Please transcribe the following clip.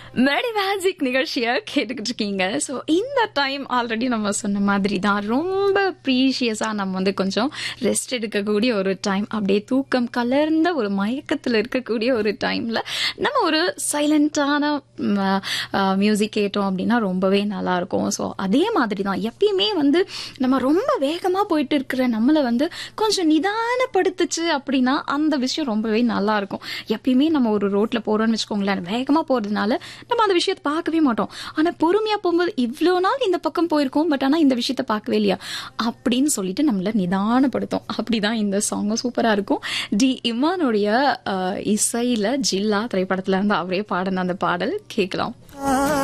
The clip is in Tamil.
மேடி மேஜிக் நிகழ்ச்சியை கேட்டுக்கிட்டு இருக்கீங்க ஸோ இந்த டைம் ஆல்ரெடி நம்ம சொன்ன மாதிரி தான் ரொம்ப ப்ரீஷியஸாக நம்ம வந்து கொஞ்சம் ரெஸ்ட் எடுக்கக்கூடிய ஒரு டைம் அப்படியே தூக்கம் கலர்ந்த ஒரு மயக்கத்தில் இருக்கக்கூடிய ஒரு டைமில் நம்ம ஒரு சைலண்டான மியூசிக் கேட்டோம் அப்படின்னா ரொம்பவே நல்லா இருக்கும் ஸோ அதே மாதிரி தான் எப்பயுமே வந்து நம்ம ரொம்ப வேகமாக போயிட்டு இருக்கிற நம்மளை வந்து கொஞ்சம் நிதானப்படுத்துச்சு அப்படின்னா அந்த விஷயம் ரொம்பவே நல்லா இருக்கும் எப்பயுமே நம்ம ஒரு ரோட்ல போறோம்னு வச்சுக்கோங்களேன் வேகமா போறதுனால நம்ம அந்த விஷயத்தை பார்க்கவே மாட்டோம் ஆனா பொறுமையா போகும்போது இவ்வளோ நாள் இந்த பக்கம் போயிருக்கோம் பட் ஆனா இந்த விஷயத்த பார்க்கவே இல்லையா அப்படின்னு சொல்லிட்டு நம்மள நிதானப்படுத்தும் அப்படிதான் இந்த சாங்கும் சூப்பரா இருக்கும் டி இமானுடைய அஹ், இசையில ஜில்லா திரைப்படத்துல இருந்து அவரே பாடின அந்த பாடல் கேட்கலாம்